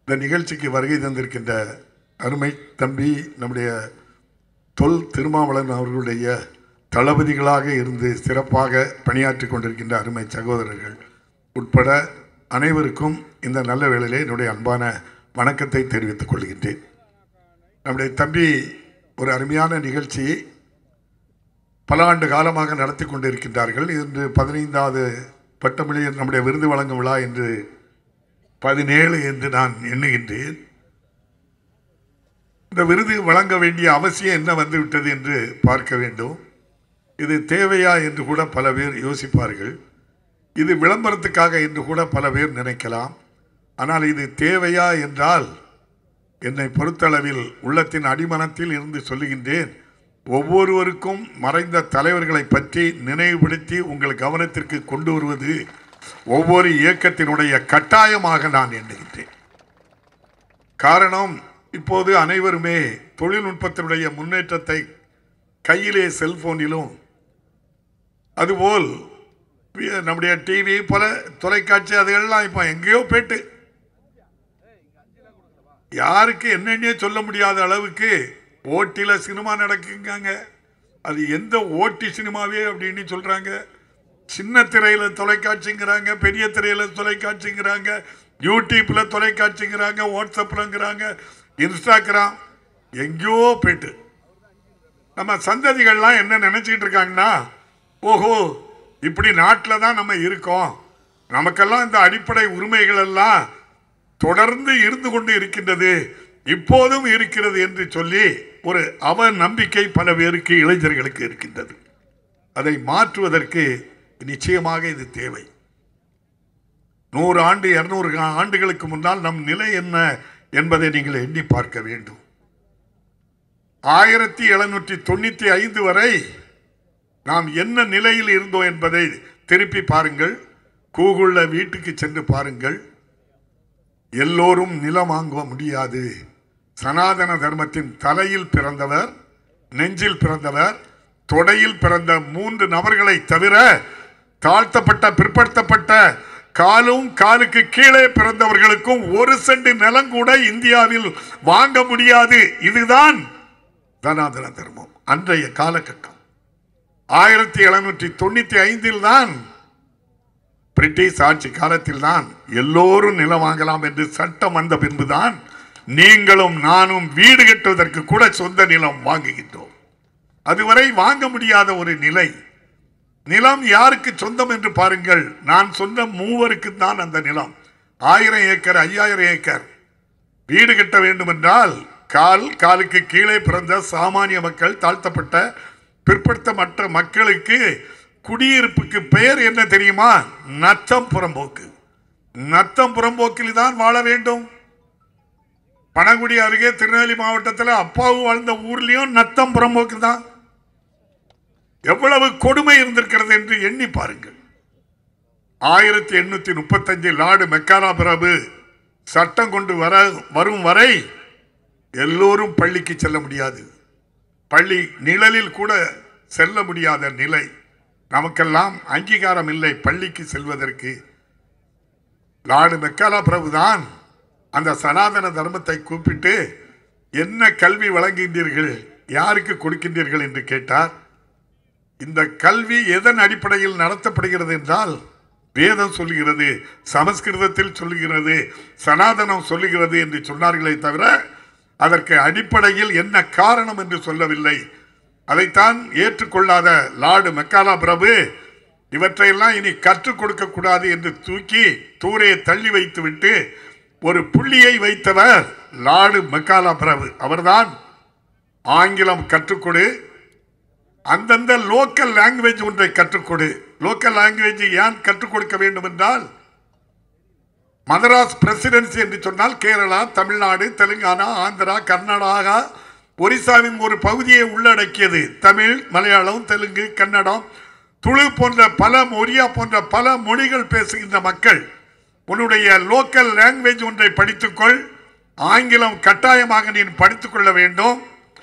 இந்த நிகழ்ச்சிக்கு வருகை தந்திருக்கின்ற அருமை தம்பி நம்முடைய தொல் திருமாவளவன் அவர்களுடைய தளபதிகளாக இருந்து சிறப்பாக பணியாற்றி கொண்டிருக்கின்ற அருமை சகோதரர்கள் உட்பட அனைவருக்கும் இந்த நல்ல வேளையிலே என்னுடைய அன்பான வணக்கத்தை தெரிவித்துக் கொள்கின்றேன் நம்முடைய தம்பி ஒரு அருமையான நிகழ்ச்சியை பல ஆண்டு காலமாக நடத்தி கொண்டிருக்கின்றார்கள் இன்று பதினைந்தாவது பட்டமொழி நம்முடைய விருது வழங்கும் விழா என்று பதினேழு என்று நான் எண்ணுகின்றேன் இந்த விருது வழங்க வேண்டிய அவசியம் என்ன வந்துவிட்டது என்று பார்க்க வேண்டும் இது தேவையா என்று கூட பல பேர் யோசிப்பார்கள் இது விளம்பரத்துக்காக என்று கூட பல பேர் நினைக்கலாம் ஆனால் இது தேவையா என்றால் என்னை பொறுத்தளவில் உள்ளத்தின் அடிமனத்தில் இருந்து சொல்லுகின்றேன் ஒவ்வொருவருக்கும் மறைந்த தலைவர்களை பற்றி நினைவுபடுத்தி உங்கள் கவனத்திற்கு கொண்டு வருவது ஒவ்வொரு இயக்கத்தினுடைய கட்டாயமாக நான் எண்ணுகின்றேன் காரணம் இப்போது அனைவருமே தொழில்நுட்பத்தினுடைய முன்னேற்றத்தை கையிலே செல்போனிலும் அதுபோல் வி- நம்முடைய டிவி பல தொலைக்காட்சி அதுகள்லாம் இப்போ எங்கேயோ போயிட்டு யாருக்கு என்னன்னே சொல்ல முடியாத அளவுக்கு ஓட்டில சினிமா நடக்குங்காங்க அது எந்த ஓட்டி சினிமாவே அப்படின்னு சொல்றாங்க சின்ன திரையில தொலைக்காட்சிங்கிறாங்க பெரிய திரையில தொலைக்காட்சிங்கிறாங்க யூடியூப்ல தொலைக்காட்சிங்கிறாங்க வாட்ஸ்அப்லங்கிறாங்க இன்ஸ்டாகிராம் எங்கேயோ போயிட்டு நம்ம சந்ததிகள்லாம் என்ன நினைச்சிட்டு இருக்காங்கன்னா ஓஹோ இப்படி நாட்டில் தான் நம்ம இருக்கோம் நமக்கெல்லாம் இந்த அடிப்படை உரிமைகள் எல்லாம் தொடர்ந்து இருந்து கொண்டு இருக்கின்றது இப்போதும் இருக்கிறது என்று சொல்லி ஒரு அவ நம்பிக்கை பல பேருக்கு இளைஞர்களுக்கு இருக்கின்றது அதை மாற்றுவதற்கு நிச்சயமாக இது தேவை நூறு ஆண்டு இருநூறு ஆண்டுகளுக்கு முன்னால் நம் நிலை என்ன என்பதை நீங்கள் எண்ணி பார்க்க வேண்டும் ஆயிரத்தி எழுநூற்றி தொண்ணூத்தி ஐந்து வரை நாம் என்ன நிலையில் இருந்தோம் என்பதை திருப்பி பாருங்கள் கூகுள்ல வீட்டுக்கு சென்று பாருங்கள் எல்லோரும் நிலம் வாங்க முடியாது சனாதன தர்மத்தின் தலையில் பிறந்தவர் நெஞ்சில் பிறந்தவர் தொடையில் பிறந்த மூன்று நபர்களை தவிர தாழ்த்தப்பட்ட பிற்படுத்தப்பட்ட காலும் காலுக்கு கீழே பிறந்தவர்களுக்கும் ஒரு சென்ட் நிலம் கூட இந்தியாவில் வாங்க முடியாது இதுதான் சனாதன தர்மம் அன்றைய காலகட்டம் ஆயிரத்தி எழுநூற்றி தொண்ணூத்தி ஐந்தில் தான் பிரிட்டிஷ் ஆட்சி காலத்தில் தான் எல்லோரும் நிலம் வாங்கலாம் என்று சட்டம் வந்த பின்புதான் நீங்களும் நானும் வீடு கட்டுவதற்கு கூட சொந்த நிலம் வாங்குகின்றோம் அதுவரை வாங்க முடியாத ஒரு நிலை நிலம் யாருக்கு சொந்தம் என்று பாருங்கள் நான் சொன்ன மூவருக்கு தான் அந்த நிலம் ஆயிரம் ஏக்கர் ஐயாயிரம் ஏக்கர் வீடு கட்ட வேண்டும் என்றால் கால் காலுக்கு கீழே பிறந்த சாமானிய மக்கள் தாழ்த்தப்பட்ட பிற்படுத்தப்பட்ட மக்களுக்கு குடியிருப்புக்கு பெயர் என்ன தெரியுமா நத்தம் புறம்போக்கு நத்தம் புறம்போக்கில் தான் வாழ வேண்டும் பனகுடி அருகே திருநெல்வேலி மாவட்டத்தில் அப்பாவு வாழ்ந்த ஊர்லயும் நத்தம் புறம்போக்கு தான் எவ்வளவு கொடுமை இருந்திருக்கிறது என்று எண்ணி பாருங்கள் ஆயிரத்தி எண்ணூத்தி முப்பத்தஞ்சில் நாடு மெக்கானா பிரபு சட்டம் கொண்டு வர வரும் வரை எல்லோரும் பள்ளிக்கு செல்ல முடியாது பள்ளி நிழலில் கூட செல்ல முடியாத நிலை நமக்கெல்லாம் அங்கீகாரம் இல்லை பள்ளிக்கு செல்வதற்கு நாடு மெக்காலா பிரபுதான் அந்த சனாதன தர்மத்தை கூப்பிட்டு என்ன கல்வி வழங்குகின்றீர்கள் யாருக்கு கொடுக்கின்றீர்கள் என்று கேட்டார் இந்த கல்வி எதன் அடிப்படையில் நடத்தப்படுகிறது என்றால் வேதம் சொல்லுகிறது சமஸ்கிருதத்தில் சொல்லுகிறது சனாதனம் சொல்லுகிறது என்று சொன்னார்களே தவிர அதற்கு அடிப்படையில் என்ன காரணம் என்று சொல்லவில்லை அதைத்தான் ஏற்றுக்கொள்ளாத லார்டு மெக்காலா பிரபு இவற்றையெல்லாம் இனி கற்றுக் கொடுக்க கூடாது என்று தூக்கி தூரே தள்ளி வைத்து விட்டு ஒரு புள்ளியை வைத்தவர் லார்டு மெக்காலா பிரபு அவர்தான் ஆங்கிலம் கற்றுக்கொடு அந்தந்த லோக்கல் லாங்குவேஜ் ஒன்றை கற்றுக்கொடு லோக்கல் லாங்குவேஜ் ஏன் கற்றுக் கொடுக்க வேண்டும் என்றால் மதராஸ் பிரசிடென்சி என்று சொன்னால் கேரளா தமிழ்நாடு தெலுங்கானா ஆந்திரா கர்நாடகா ஒரிசாவின் ஒரு பகுதியை உள்ளடக்கியது தமிழ் மலையாளம் தெலுங்கு கன்னடம் துளு போன்ற பல ஒரியா போன்ற பல மொழிகள் பேசுகின்ற மக்கள் உன்னுடைய லோக்கல் லாங்குவேஜ் ஒன்றை படித்துக்கொள் ஆங்கிலம் கட்டாயமாக நீ படித்துக் கொள்ள வேண்டும்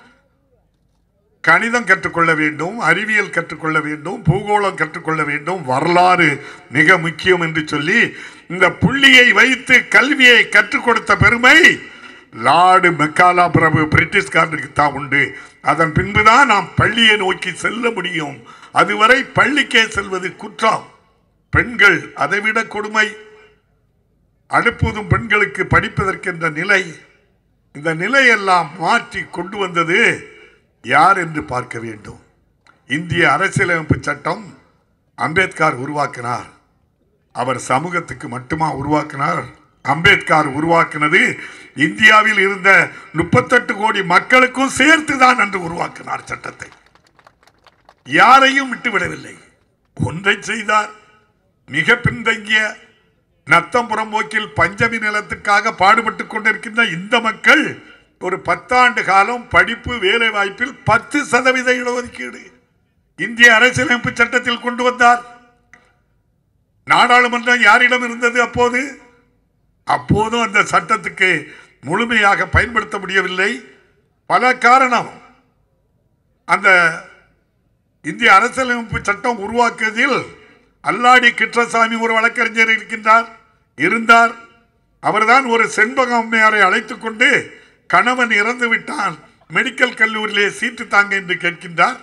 கணிதம் கற்றுக்கொள்ள வேண்டும் அறிவியல் கற்றுக்கொள்ள வேண்டும் பூகோளம் கற்றுக்கொள்ள வேண்டும் வரலாறு மிக முக்கியம் என்று சொல்லி இந்த புள்ளியை வைத்து கல்வியை கற்றுக் கொடுத்த பெருமை லார்டு மெக்காலா பிரபு பிரிட்டிஷ்காரனுக்கு தான் உண்டு அதன் பின்புதான் நாம் பள்ளியை நோக்கி செல்ல முடியும் அதுவரை பள்ளிக்கே செல்வது குற்றம் பெண்கள் அதைவிட கொடுமை அனுப்புவதும் பெண்களுக்கு படிப்பதற்கென்ற நிலை இந்த நிலையெல்லாம் மாற்றி கொண்டு வந்தது யார் என்று பார்க்க வேண்டும் இந்திய அரசியலமைப்பு சட்டம் அம்பேத்கர் உருவாக்கினார் அவர் சமூகத்துக்கு மட்டுமா உருவாக்கினார் அம்பேத்கர் உருவாக்கினது இந்தியாவில் இருந்த முப்பத்தெட்டு கோடி மக்களுக்கும் சேர்த்துதான் என்று உருவாக்கினார் சட்டத்தை யாரையும் விட்டுவிடவில்லை ஒன்றை செய்தார் மிக பின்தங்கிய நத்தம் புறம்போக்கில் பஞ்சமி நிலத்துக்காக பாடுபட்டுக் கொண்டிருக்கின்ற இந்த மக்கள் ஒரு பத்தாண்டு காலம் படிப்பு வேலை வாய்ப்பில் பத்து சதவீத இடஒதுக்கீடு இந்திய அரசியலமைப்பு சட்டத்தில் கொண்டு வந்தார் நாடாளுமன்றம் யாரிடம் இருந்தது அப்போது அப்போதும் அந்த சட்டத்துக்கு முழுமையாக பயன்படுத்த முடியவில்லை பல காரணம் அந்த இந்திய அரசியலமைப்பு சட்டம் உருவாக்குவதில் அல்லாடி கிருஷ்ணசாமி ஒரு வழக்கறிஞர் இருக்கின்றார் இருந்தார் அவர்தான் ஒரு செண்பக அம்மையாரை அழைத்துக் கொண்டு கணவன் இறந்து விட்டான் மெடிக்கல் கல்லூரியிலே சீட்டு தாங்க என்று கேட்கின்றார்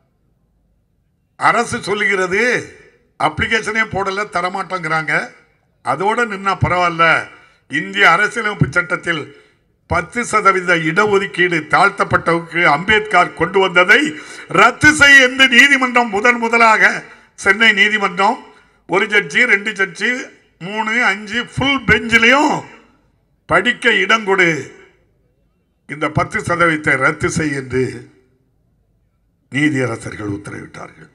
அரசு சொல்லுகிறது அப்ளிகேஷனே போடல தரமாட்டோங்கிறாங்க அதோட நின்னா பரவாயில்ல இந்திய அரசியலமைப்பு சட்டத்தில் பத்து சதவீத இடஒதுக்கீடு தாழ்த்தப்பட்டவருக்கு அம்பேத்கர் கொண்டு வந்ததை ரத்து செய்ய என்று நீதிமன்றம் முதன் முதலாக சென்னை நீதிமன்றம் ஒரு ஜட்ஜி ரெண்டு ஜட்ஜி மூணு அஞ்சு ஃபுல் பெஞ்சிலையும் படிக்க இடம் கொடு இந்த பத்து சதவீதத்தை ரத்து செய் என்று நீதியரசர்கள் உத்தரவிட்டார்கள்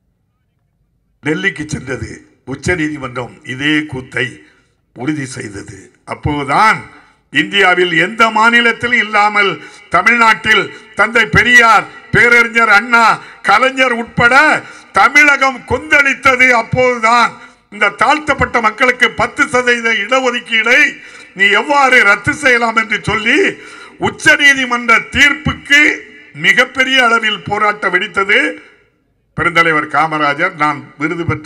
டெல்லிக்கு சென்றது உச்ச நீதிமன்றம் இதே கூத்தை உறுதி செய்தது அப்போதுதான் இந்தியாவில் எந்த மாநிலத்திலும் இல்லாமல் தமிழ்நாட்டில் தந்தை பெரியார் பேரறிஞர் அண்ணா கலைஞர் உட்பட தமிழகம் கொந்தளித்தது அப்போதுதான் இந்த தாழ்த்தப்பட்ட மக்களுக்கு பத்து சதவீத இடஒதுக்கீடை நீ எவ்வாறு ரத்து செய்யலாம் என்று சொல்லி உச்ச நீதிமன்ற தீர்ப்புக்கு மிகப்பெரிய அளவில் போராட்டம் வெடித்தது பெருந்தலைவர் காமராஜர் நான் விருது பெற்ற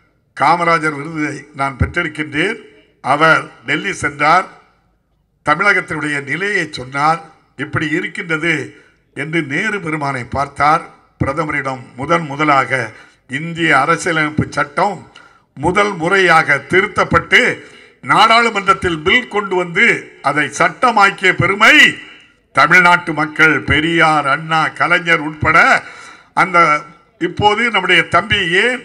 காமராஜர் விருதை நான் பெற்றிருக்கின்றேன் அவர் டெல்லி சென்றார் தமிழகத்தினுடைய நிலையை சொன்னார் இப்படி இருக்கின்றது என்று நேரு பெருமானை பார்த்தார் பிரதமரிடம் முதன் முதலாக இந்திய அரசியலமைப்பு சட்டம் முதல் முறையாக திருத்தப்பட்டு நாடாளுமன்றத்தில் பில் கொண்டு வந்து அதை சட்டமாக்கிய பெருமை தமிழ்நாட்டு மக்கள் பெரியார் அண்ணா கலைஞர் உட்பட அந்த இப்போது நம்முடைய தம்பி ஏன்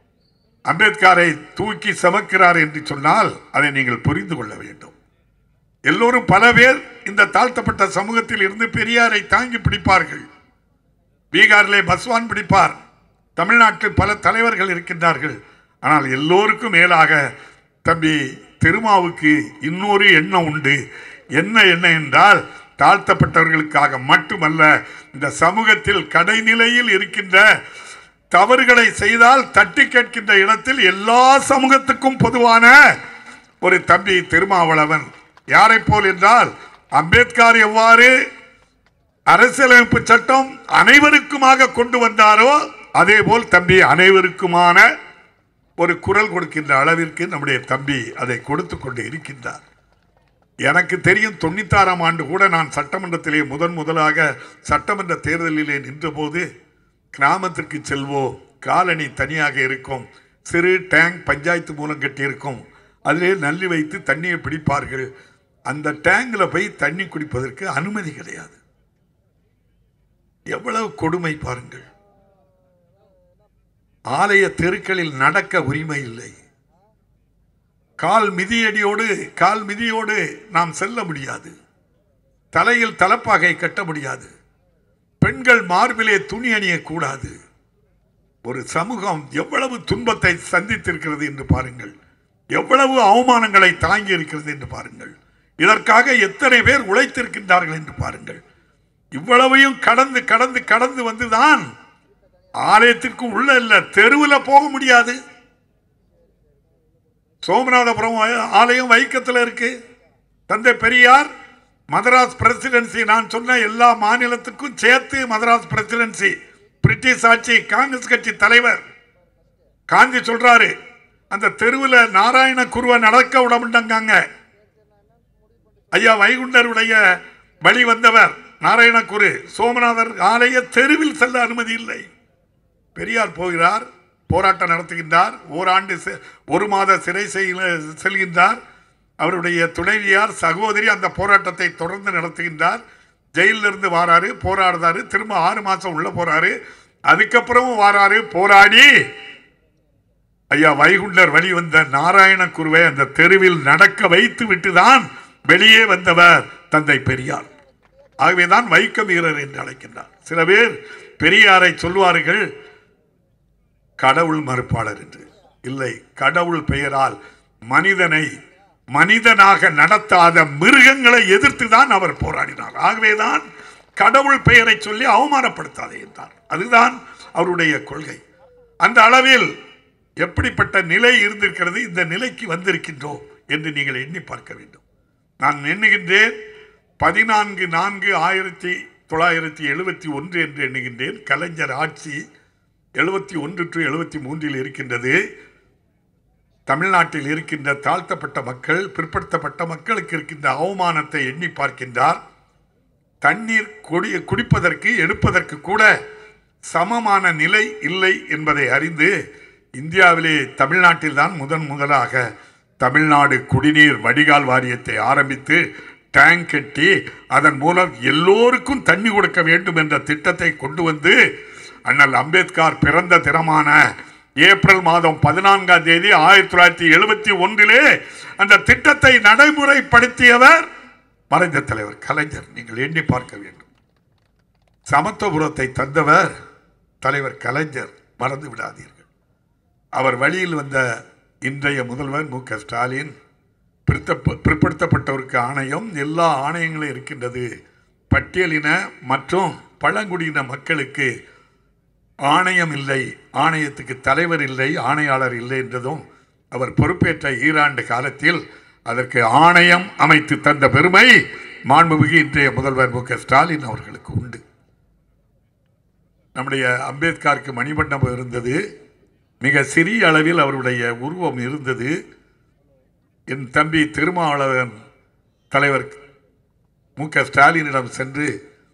அம்பேத்கரை தூக்கி சமக்கிறார் என்று சொன்னால் அதை நீங்கள் புரிந்து கொள்ள வேண்டும் எல்லோரும் பல பேர் இந்த தாழ்த்தப்பட்ட சமூகத்தில் இருந்து பெரியாரை தாங்கி பிடிப்பார்கள் பீகாரிலே பஸ்வான் பிடிப்பார் தமிழ்நாட்டில் பல தலைவர்கள் இருக்கின்றார்கள் ஆனால் எல்லோருக்கும் மேலாக தம்பி திருமாவுக்கு இன்னொரு எண்ணம் உண்டு என்ன எண்ணம் என்றால் தாழ்த்தப்பட்டவர்களுக்காக மட்டுமல்ல இந்த சமூகத்தில் கடைநிலையில் இருக்கின்ற தவறுகளை செய்தால் தட்டி கேட்கின்ற இடத்தில் எல்லா சமூகத்துக்கும் பொதுவான ஒரு தம்பி திருமாவளவன் யாரை போல் என்றால் அம்பேத்கர் எவ்வாறு அரசியலமைப்பு சட்டம் அனைவருக்குமாக கொண்டு வந்தாரோ அதே போல் தம்பி அனைவருக்குமான ஒரு குரல் கொடுக்கின்ற அளவிற்கு நம்முடைய தம்பி அதை கொடுத்து கொண்டு இருக்கின்றார் எனக்கு தெரியும் தொண்ணூத்தாறாம் ஆண்டு கூட நான் சட்டமன்றத்திலே முதன் முதலாக சட்டமன்ற தேர்தலிலே நின்றபோது கிராமத்திற்கு செல்வோம் காலனி தனியாக இருக்கும் சிறு டேங்க் பஞ்சாயத்து மூலம் கட்டியிருக்கும் அதிலே நல்லி வைத்து தண்ணியை பிடிப்பார்கள் அந்த டேங்கில் போய் தண்ணி குடிப்பதற்கு அனுமதி கிடையாது எவ்வளவு கொடுமை பாருங்கள் ஆலய தெருக்களில் நடக்க உரிமை இல்லை கால் மிதியடியோடு கால் மிதியோடு நாம் செல்ல முடியாது தலையில் தலப்பாகை கட்ட முடியாது பெண்கள் மார்பிலே துணி அணியக்கூடாது ஒரு சமூகம் எவ்வளவு துன்பத்தை சந்தித்திருக்கிறது என்று பாருங்கள் எவ்வளவு அவமானங்களை தாங்கி இருக்கிறது என்று பாருங்கள் இதற்காக எத்தனை பேர் உழைத்திருக்கின்றார்கள் என்று பாருங்கள் இவ்வளவையும் கடந்து கடந்து கடந்து வந்துதான் ஆலயத்திற்கு உள்ள இல்ல தெருவில் போக முடியாது சோமநாதபுரம் ஆலயம் வைக்கத்தில் இருக்கு தந்தை பெரியார் மதராஸ் பிரசிடென்சி நான் சொன்ன எல்லா மாநிலத்துக்கும் சேர்த்து மதராஸ் பிரசிடென்சி பிரிட்டிஷ் ஆட்சி காங்கிரஸ் கட்சி தலைவர் காந்தி சொல்றாரு அந்த தெருவில் நாராயண குருவை நடக்க விட மாட்டாங்க ஐயா வைகுண்டருடைய வழி வந்தவர் நாராயணகுரு சோமநாதர் ஆலய தெருவில் செல்ல அனுமதி இல்லை பெரியார் போகிறார் போராட்டம் நடத்துகின்றார் ஓராண்டு சி- ஒரு மாத சிறை செய்ய- செல்கின்றார் அவருடைய துணைவியார் சகோதரி அந்த போராட்டத்தை தொடர்ந்து நடத்துகின்றார் ஜெயிலில் இருந்து வாராரு போராடுறாரு திரும்ப ஆறு மாசம் உள்ள போறாரு அதுக்கப்புறமும் வாராரு போராடி ஐயா வைகுண்டர் வழி வந்த நாராயண குருவை அந்த தெருவில் நடக்க வைத்து விட்டுதான் வெளியே வந்தவர் தந்தை பெரியார் ஆகவேதான் வைக்க வீரர் என்று அழைக்கின்றார் சில பேர் பெரியாரை சொல்வார்கள் கடவுள் மறுப்பாளர் என்று இல்லை கடவுள் பெயரால் மனிதனை மனிதனாக நடத்தாத மிருகங்களை எதிர்த்து தான் அவர் போராடினார் ஆகவேதான் கடவுள் பெயரை சொல்லி அவமானப்படுத்தாதே என்றார் அதுதான் அவருடைய கொள்கை அந்த அளவில் எப்படிப்பட்ட நிலை இருந்திருக்கிறது இந்த நிலைக்கு வந்திருக்கின்றோம் என்று நீங்கள் எண்ணி பார்க்க வேண்டும் நான் எண்ணுகின்றேன் பதினான்கு நான்கு ஆயிரத்தி தொள்ளாயிரத்தி எழுபத்தி ஒன்று என்று எண்ணுகின்றேன் கலைஞர் ஆட்சி எழுபத்தி ஒன்று டு எழுபத்தி மூன்றில் இருக்கின்றது தமிழ்நாட்டில் இருக்கின்ற தாழ்த்தப்பட்ட மக்கள் பிற்படுத்தப்பட்ட மக்களுக்கு இருக்கின்ற அவமானத்தை எண்ணி பார்க்கின்றார் தண்ணீர் குடி குடிப்பதற்கு எடுப்பதற்கு கூட சமமான நிலை இல்லை என்பதை அறிந்து இந்தியாவிலே தமிழ்நாட்டில் தான் முதன் முதலாக தமிழ்நாடு குடிநீர் வடிகால் வாரியத்தை ஆரம்பித்து டேங்க் கட்டி அதன் மூலம் எல்லோருக்கும் தண்ணி கொடுக்க வேண்டும் என்ற திட்டத்தை கொண்டு வந்து அண்ணல் அம்பேத்கர் பிறந்த தினமான ஏப்ரல் மாதம் பதினான்காம் தேதி ஆயிரத்தி தொள்ளாயிரத்தி எழுபத்தி ஒன்றிலே அந்த திட்டத்தை நடைமுறைப்படுத்தியவர் மறைந்த தலைவர் கலைஞர் நீங்கள் எண்ணி பார்க்க வேண்டும் சமத்துவபுரத்தை தந்தவர் தலைவர் கலைஞர் மறந்து விடாதீர்கள் அவர் வழியில் வந்த இன்றைய முதல்வர் மு க ஸ்டாலின் பிற்படுத்த- பிற்படுத்தப்பட்டவருக்கு ஆணையம் எல்லா ஆணையங்களும் இருக்கின்றது பட்டியலின மற்றும் பழங்குடியின மக்களுக்கு ஆணையம் இல்லை ஆணையத்துக்கு தலைவர் இல்லை ஆணையாளர் இல்லை என்றதும் அவர் பொறுப்பேற்ற ஈராண்டு காலத்தில் அதற்கு ஆணையம் அமைத்து தந்த பெருமை மாண்புமிகு இன்றைய முதல்வர் மு க ஸ்டாலின் அவர்களுக்கு உண்டு நம்முடைய அம்பேத்கருக்கு மணிமண்டபம் இருந்தது மிக சிறிய அளவில் அவருடைய உருவம் இருந்தது என் தம்பி திருமாவளவன் தலைவர் மு க ஸ்டாலினிடம் சென்று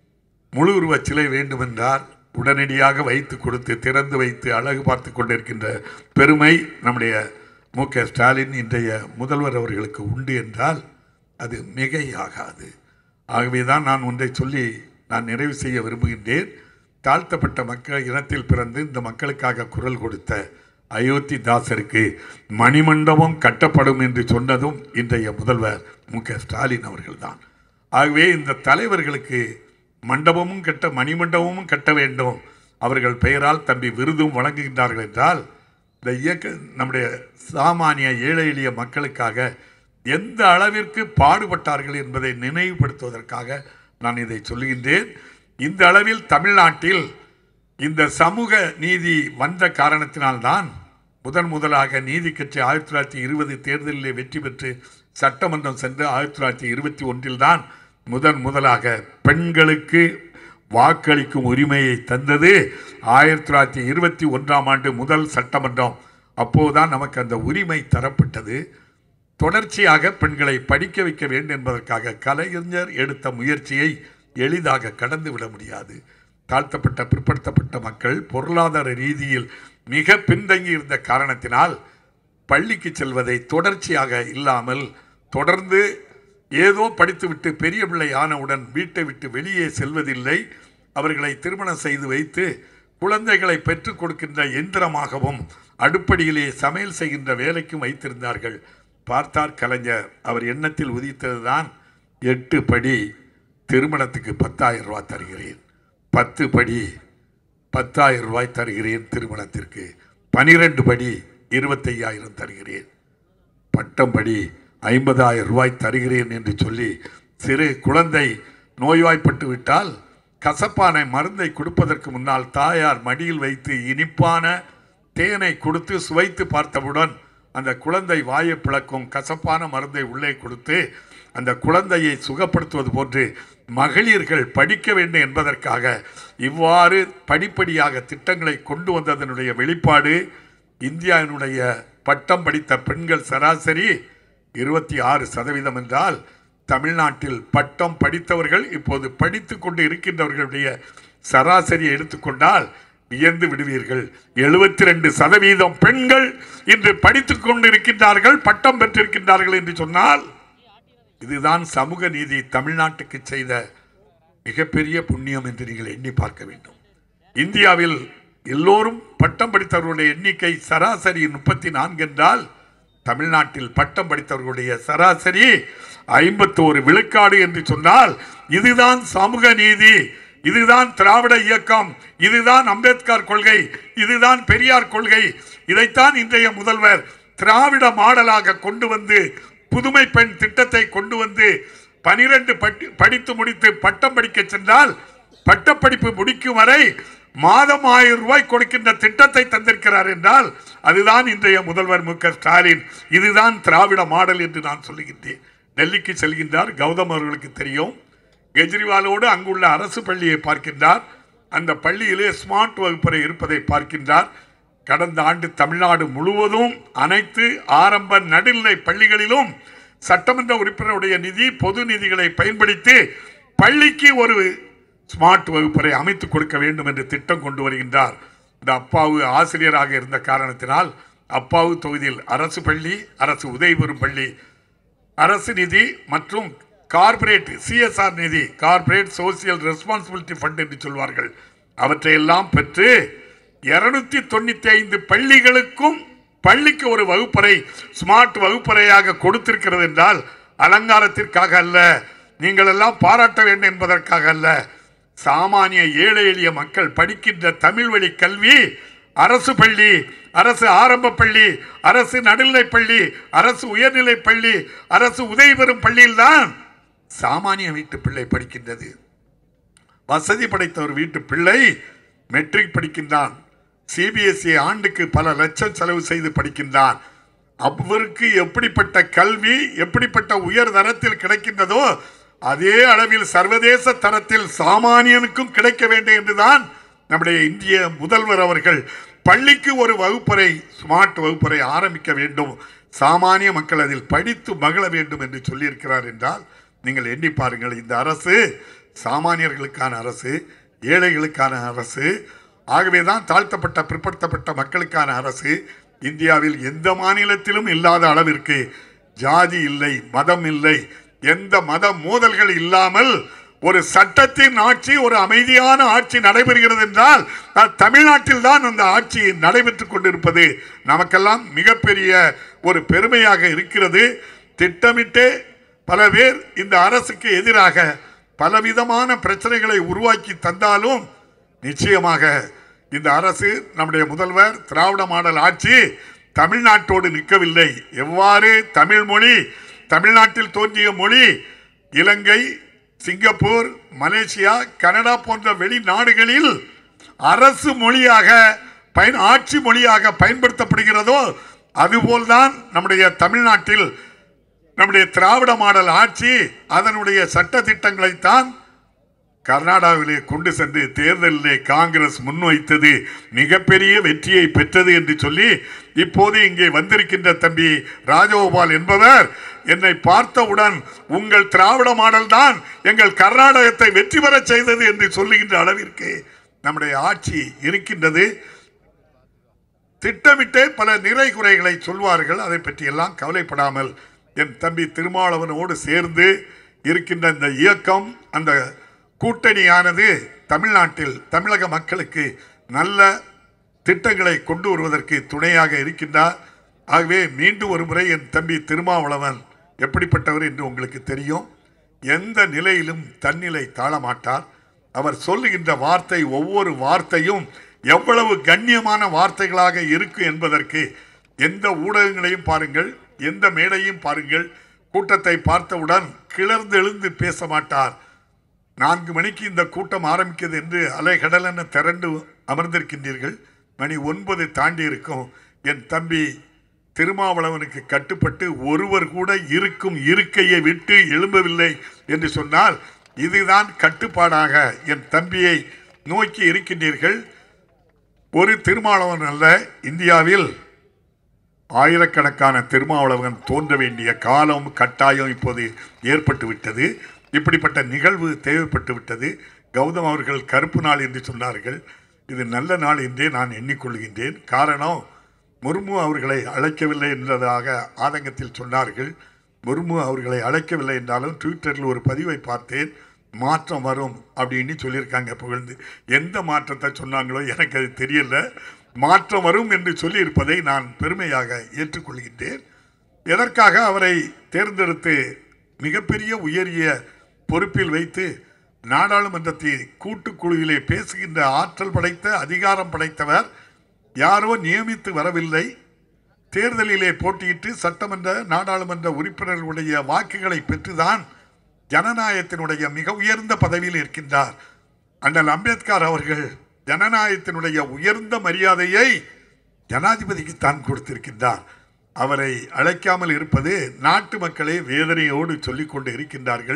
முழு உருவச் சிலை வேண்டுமென்றார் உடனடியாக வைத்து கொடுத்து திறந்து வைத்து அழகு பார்த்து கொண்டிருக்கின்ற பெருமை நம்முடைய மு க ஸ்டாலின் இன்றைய முதல்வர் அவர்களுக்கு உண்டு என்றால் அது மிகையாகாது ஆகவே தான் நான் ஒன்றை சொல்லி நான் நிறைவு செய்ய விரும்புகின்றேன் தாழ்த்தப்பட்ட மக்கள் இனத்தில் பிறந்து இந்த மக்களுக்காக குரல் கொடுத்த அயோத்தி தாசருக்கு மணிமண்டபம் கட்டப்படும் என்று சொன்னதும் இன்றைய முதல்வர் மு க ஸ்டாலின் அவர்கள்தான் ஆகவே இந்த தலைவர்களுக்கு மண்டபமும் கட்ட மணிமண்டபமும் கட்ட வேண்டும் அவர்கள் பெயரால் தம்பி விருதும் வழங்குகின்றார்கள் என்றால் இந்த இயக்க நம்முடைய சாமானிய ஏழை எளிய மக்களுக்காக எந்த அளவிற்கு பாடுபட்டார்கள் என்பதை நினைவுபடுத்துவதற்காக நான் இதை சொல்லுகின்றேன் இந்த அளவில் தமிழ்நாட்டில் இந்த சமூக நீதி வந்த காரணத்தினால்தான் முதன் முதலாக நீதி கட்சி ஆயிரத்தி தொள்ளாயிரத்தி இருபது தேர்தலில் வெற்றி பெற்று சட்டமன்றம் சென்று ஆயிரத்தி தொள்ளாயிரத்தி இருபத்தி ஒன்றில் தான் முதன் முதலாக பெண்களுக்கு வாக்களிக்கும் உரிமையை தந்தது ஆயிரத்தி தொள்ளாயிரத்தி இருபத்தி ஒன்றாம் ஆண்டு முதல் சட்டமன்றம் அப்போதுதான் நமக்கு அந்த உரிமை தரப்பட்டது தொடர்ச்சியாக பெண்களை படிக்க வைக்க வேண்டும் என்பதற்காக கலைஞர் எடுத்த முயற்சியை எளிதாக கடந்து விட முடியாது தாழ்த்தப்பட்ட பிற்படுத்தப்பட்ட மக்கள் பொருளாதார ரீதியில் மிக பின்தங்கி இருந்த காரணத்தினால் பள்ளிக்கு செல்வதை தொடர்ச்சியாக இல்லாமல் தொடர்ந்து ஏதோ படித்துவிட்டு பெரிய பிள்ளை ஆனவுடன் வீட்டை விட்டு வெளியே செல்வதில்லை அவர்களை திருமணம் செய்து வைத்து குழந்தைகளை பெற்றுக் கொடுக்கின்ற எந்திரமாகவும் அடுப்படியிலே சமையல் செய்கின்ற வேலைக்கும் வைத்திருந்தார்கள் பார்த்தார் கலைஞர் அவர் எண்ணத்தில் உதித்ததுதான் எட்டு படி திருமணத்துக்கு பத்தாயிரம் ரூபாய் தருகிறேன் பத்து படி பத்தாயிரம் ரூபாய் தருகிறேன் திருமணத்திற்கு பனிரெண்டு படி இருபத்தையாயிரம் தருகிறேன் பட்டம் படி ஐம்பதாயிரம் ரூபாய் தருகிறேன் என்று சொல்லி சிறு குழந்தை நோய்வாய்ப்பட்டு விட்டால் கசப்பான மருந்தை கொடுப்பதற்கு முன்னால் தாயார் மடியில் வைத்து இனிப்பான தேனை கொடுத்து சுவைத்து பார்த்தவுடன் அந்த குழந்தை வாயை பிளக்கும் கசப்பான மருந்தை உள்ளே கொடுத்து அந்த குழந்தையை சுகப்படுத்துவது போன்று மகளிர்கள் படிக்க வேண்டும் என்பதற்காக இவ்வாறு படிப்படியாக திட்டங்களை கொண்டு வந்ததனுடைய வெளிப்பாடு இந்தியாவினுடைய பட்டம் படித்த பெண்கள் சராசரி இருபத்தி ஆறு சதவீதம் என்றால் தமிழ்நாட்டில் பட்டம் படித்தவர்கள் இப்போது படித்துக் கொண்டு இருக்கின்றவர்களுடைய சராசரியை எடுத்துக்கொண்டால் வியந்து விடுவீர்கள் எழுபத்தி ரெண்டு சதவீதம் பெண்கள் இன்று படித்துக் கொண்டு இருக்கின்றார்கள் பட்டம் பெற்றிருக்கின்றார்கள் என்று சொன்னால் இதுதான் சமூக நீதி தமிழ்நாட்டுக்கு செய்த மிகப்பெரிய புண்ணியம் என்று நீங்கள் எண்ணி பார்க்க வேண்டும் இந்தியாவில் எல்லோரும் பட்டம் படித்தவர்களுடைய எண்ணிக்கை சராசரி முப்பத்தி நான்கு என்றால் தமிழ்நாட்டில் பட்டம் படித்தவர்களுடைய சராசரி ஐம்பத்தோரு விழுக்காடு என்று சொன்னால் இதுதான் சமூக நீதி இதுதான் திராவிட இயக்கம் இதுதான் அம்பேத்கர் கொள்கை இதுதான் பெரியார் கொள்கை இதைத்தான் இன்றைய முதல்வர் திராவிட மாடலாக கொண்டு வந்து புதுமை பெண் திட்டத்தை கொண்டு வந்து பனிரெண்டு படித்து முடித்து பட்டம் படிக்க சென்றால் பட்டப்படிப்பு முடிக்கும் வரை மாதம் ஆயிரம் ரூபாய் கொடுக்கின்ற திட்டத்தை தந்திருக்கிறார் என்றால் அதுதான் இன்றைய முதல்வர் மு க ஸ்டாலின் இதுதான் திராவிட மாடல் என்று நான் சொல்லுகின்றேன் டெல்லிக்கு செல்கின்றார் கௌதம் அவர்களுக்கு தெரியும் கெஜ்ரிவாலோடு அங்குள்ள அரசு பள்ளியை பார்க்கின்றார் அந்த பள்ளியிலே ஸ்மார்ட் வகுப்பறை இருப்பதை பார்க்கின்றார் கடந்த ஆண்டு தமிழ்நாடு முழுவதும் அனைத்து ஆரம்ப நடுநிலை பள்ளிகளிலும் சட்டமன்ற உறுப்பினருடைய நிதி பொது நிதிகளை பயன்படுத்தி பள்ளிக்கு ஒரு ஸ்மார்ட் வகுப்பறை அமைத்துக் கொடுக்க வேண்டும் என்று திட்டம் கொண்டு வருகின்றார் இந்த அப்பாவு ஆசிரியராக இருந்த காரணத்தினால் அப்பாவு தொகுதியில் அரசு பள்ளி அரசு உதவி பெறும் பள்ளி அரசு நிதி மற்றும் கார்ப்பரேட் சிஎஸ்ஆர் நிதி கார்ப்பரேட் சோசியல் ரெஸ்பான்சிபிலிட்டி ஃபண்ட் என்று சொல்வார்கள் அவற்றையெல்லாம் பெற்று இருநூத்தி தொண்ணூத்தி ஐந்து பள்ளிகளுக்கும் பள்ளிக்கு ஒரு வகுப்பறை ஸ்மார்ட் வகுப்பறையாக கொடுத்திருக்கிறது என்றால் அலங்காரத்திற்காக அல்ல நீங்கள் எல்லாம் பாராட்ட வேண்டும் என்பதற்காக அல்ல சாமானிய ஏழை எளிய மக்கள் படிக்கின்ற தமிழ் வழி கல்வி அரசு பள்ளி அரசு ஆரம்ப பள்ளி அரசு நடுநிலை பள்ளி அரசு உயர்நிலை பள்ளி அரசு உதவி பெறும் பள்ளியில்தான் சாமானிய வீட்டு பிள்ளை படிக்கின்றது வசதி படைத்தவர் வீட்டு பிள்ளை மெட்ரிக் படிக்கின்றான் சிபிஎஸ்இ ஆண்டுக்கு பல லட்சம் செலவு செய்து படிக்கின்றான் அவருக்கு எப்படிப்பட்ட கல்வி எப்படிப்பட்ட உயர் தரத்தில் கிடைக்கின்றதோ அதே அளவில் சர்வதேச தரத்தில் சாமானியனுக்கும் கிடைக்க வேண்டும் என்றுதான் நம்முடைய இந்திய முதல்வர் அவர்கள் பள்ளிக்கு ஒரு வகுப்பறை ஸ்மார்ட் வகுப்பறை ஆரம்பிக்க வேண்டும் சாமானிய மக்கள் அதில் படித்து மகிழ வேண்டும் என்று சொல்லியிருக்கிறார் என்றால் நீங்கள் எண்ணி பாருங்கள் இந்த அரசு சாமானியர்களுக்கான அரசு ஏழைகளுக்கான அரசு ஆகவேதான் தாழ்த்தப்பட்ட பிற்படுத்தப்பட்ட மக்களுக்கான அரசு இந்தியாவில் எந்த மாநிலத்திலும் இல்லாத அளவிற்கு ஜாதி இல்லை மதம் இல்லை எந்த மத மோதல்கள் இல்லாமல் ஒரு சட்டத்தின் ஆட்சி ஒரு அமைதியான ஆட்சி நடைபெறுகிறது என்றால் அது தமிழ்நாட்டில் தான் அந்த ஆட்சி நடைபெற்றுக் கொண்டிருப்பது நமக்கெல்லாம் மிகப்பெரிய ஒரு பெருமையாக இருக்கிறது திட்டமிட்டே பல பேர் இந்த அரசுக்கு எதிராக பலவிதமான பிரச்சனைகளை உருவாக்கி தந்தாலும் நிச்சயமாக இந்த அரசு நம்முடைய முதல்வர் திராவிட மாடல் ஆட்சி தமிழ்நாட்டோடு நிற்கவில்லை எவ்வாறு தமிழ் மொழி தமிழ்நாட்டில் தோன்றிய மொழி இலங்கை சிங்கப்பூர் மலேசியா கனடா போன்ற வெளிநாடுகளில் அரசு மொழியாக பயன் ஆட்சி மொழியாக பயன்படுத்தப்படுகிறதோ அதுபோல்தான் நம்முடைய தமிழ்நாட்டில் நம்முடைய திராவிட மாடல் ஆட்சி அதனுடைய சட்ட திட்டங்களைத்தான் கர்நாடகாவிலே கொண்டு சென்று தேர்தலிலே காங்கிரஸ் முன்வைத்தது மிகப்பெரிய வெற்றியை பெற்றது என்று சொல்லி இப்போது இங்கே வந்திருக்கின்ற தம்பி ராஜகோபால் என்பவர் என்னை பார்த்தவுடன் உங்கள் திராவிட மாடல் தான் எங்கள் கர்நாடகத்தை வெற்றி பெற செய்தது என்று சொல்லுகின்ற அளவிற்கு நம்முடைய ஆட்சி இருக்கின்றது திட்டமிட்டே பல நிறை குறைகளை சொல்வார்கள் அதை பற்றி எல்லாம் கவலைப்படாமல் என் தம்பி திருமாவளவனோடு சேர்ந்து இருக்கின்ற இந்த இயக்கம் அந்த கூட்டணியானது தமிழ்நாட்டில் தமிழக மக்களுக்கு நல்ல திட்டங்களை கொண்டு வருவதற்கு துணையாக இருக்கின்றார் ஆகவே மீண்டும் ஒரு முறை என் தம்பி திருமாவளவன் எப்படிப்பட்டவர் என்று உங்களுக்கு தெரியும் எந்த நிலையிலும் தன்னிலை தாழமாட்டார் அவர் சொல்லுகின்ற வார்த்தை ஒவ்வொரு வார்த்தையும் எவ்வளவு கண்ணியமான வார்த்தைகளாக இருக்கும் என்பதற்கு எந்த ஊடகங்களையும் பாருங்கள் எந்த மேடையும் பாருங்கள் கூட்டத்தை பார்த்தவுடன் கிளர்ந்து எழுந்து பேச மாட்டார் நான்கு மணிக்கு இந்த கூட்டம் ஆரம்பிக்கிறது என்று அலைகடலென திரண்டு அமர்ந்திருக்கின்றீர்கள் மணி ஒன்பது தாண்டி இருக்கும் என் தம்பி திருமாவளவனுக்கு கட்டுப்பட்டு ஒருவர் கூட இருக்கும் இருக்கையை விட்டு எழும்பவில்லை என்று சொன்னால் இதுதான் கட்டுப்பாடாக என் தம்பியை நோக்கி இருக்கின்றீர்கள் ஒரு திருமாவளவன் அல்ல இந்தியாவில் ஆயிரக்கணக்கான திருமாவளவன் தோன்ற வேண்டிய காலம் கட்டாயம் இப்போது ஏற்பட்டு விட்டது இப்படிப்பட்ட நிகழ்வு தேவைப்பட்டு விட்டது கௌதம் அவர்கள் கருப்பு நாள் என்று சொன்னார்கள் இது நல்ல நாள் என்றே நான் எண்ணிக்கொள்கின்றேன் காரணம் முர்மு அவர்களை அழைக்கவில்லை என்றதாக ஆதங்கத்தில் சொன்னார்கள் முர்மு அவர்களை அழைக்கவில்லை என்றாலும் ட்விட்டரில் ஒரு பதிவை பார்த்தேன் மாற்றம் வரும் அப்படின்னு சொல்லியிருக்காங்க புகழ்ந்து எந்த மாற்றத்தை சொன்னாங்களோ எனக்கு அது தெரியல மாற்றம் வரும் என்று சொல்லியிருப்பதை நான் பெருமையாக ஏற்றுக்கொள்கின்றேன் எதற்காக அவரை தேர்ந்தெடுத்து மிகப்பெரிய உயரிய பொறுப்பில் வைத்து நாடாளுமன்றத்தில் கூட்டுக்குழுவிலே பேசுகின்ற ஆற்றல் படைத்த அதிகாரம் படைத்தவர் யாரோ நியமித்து வரவில்லை தேர்தலிலே போட்டியிட்டு சட்டமன்ற நாடாளுமன்ற உறுப்பினர்களுடைய வாக்குகளை பெற்றுதான் ஜனநாயகத்தினுடைய மிக உயர்ந்த பதவியில் இருக்கின்றார் அண்ணல் அம்பேத்கர் அவர்கள் ஜனநாயகத்தினுடைய உயர்ந்த மரியாதையை ஜனாதிபதிக்கு தான் கொடுத்திருக்கின்றார் அவரை அழைக்காமல் இருப்பது நாட்டு மக்களே வேதனையோடு சொல்லிக் கொண்டு இருக்கின்றார்கள்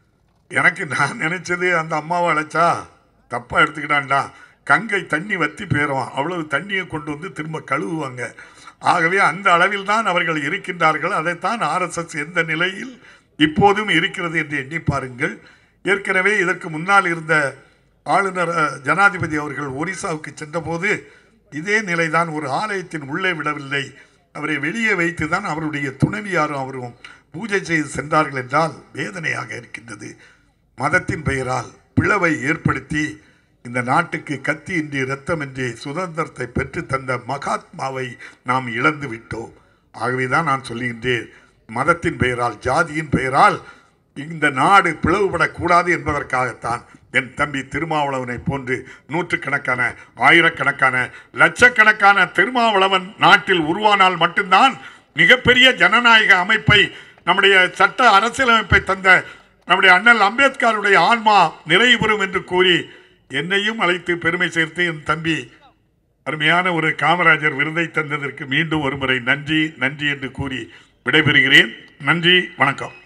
எனக்கு நான் நினைச்சது அந்த அம்மாவை அழைச்சா தப்பா எடுத்துக்கிட்டான்டா கங்கை தண்ணி வத்தி போயிடும் அவ்வளவு தண்ணியை கொண்டு வந்து திரும்ப கழுவுவாங்க ஆகவே அந்த அளவில் தான் அவர்கள் இருக்கின்றார்கள் அதைத்தான் ஆர்எஸ்எஸ் எந்த நிலையில் இப்போதும் இருக்கிறது என்று எண்ணி பாருங்கள் ஏற்கனவே இதற்கு முன்னால் இருந்த ஆளுநர் அஹ், ஜனாதிபதி அவர்கள் ஒரிசாவுக்கு சென்றபோது இதே நிலைதான் ஒரு ஆலயத்தின் உள்ளே விடவில்லை அவரை வெளியே வைத்து தான் அவருடைய துணைவியாரும் அவரும் பூஜை செய்து சென்றார்கள் என்றால் வேதனையாக இருக்கின்றது மதத்தின் பெயரால் பிளவை ஏற்படுத்தி இந்த நாட்டுக்கு கத்தியின்றி இரத்தமின்றி சுதந்திரத்தை பெற்று தந்த மகாத்மாவை நாம் இழந்து விட்டோம் ஆகவேதான் நான் சொல்லுகின்றேன் மதத்தின் பெயரால் ஜாதியின் பெயரால் இந்த நாடு பிளவுபடக்கூடாது என்பதற்காகத்தான் என் தம்பி திருமாவளவனை போன்று நூற்றுக்கணக்கான ஆயிரக்கணக்கான லட்சக்கணக்கான திருமாவளவன் நாட்டில் உருவானால் மட்டும்தான் மிகப்பெரிய ஜனநாயக அமைப்பை நம்முடைய சட்ட அரசியலமைப்பை தந்த நம்முடைய அண்ணல் அம்பேத்கருடைய ஆன்மா நிறைவு பெறும் என்று கூறி என்னையும் அழைத்து பெருமை சேர்த்து என் தம்பி அருமையான ஒரு காமராஜர் விருதை தந்ததற்கு மீண்டும் ஒருமுறை நன்றி நன்றி என்று கூறி விடைபெறுகிறேன் நன்றி வணக்கம்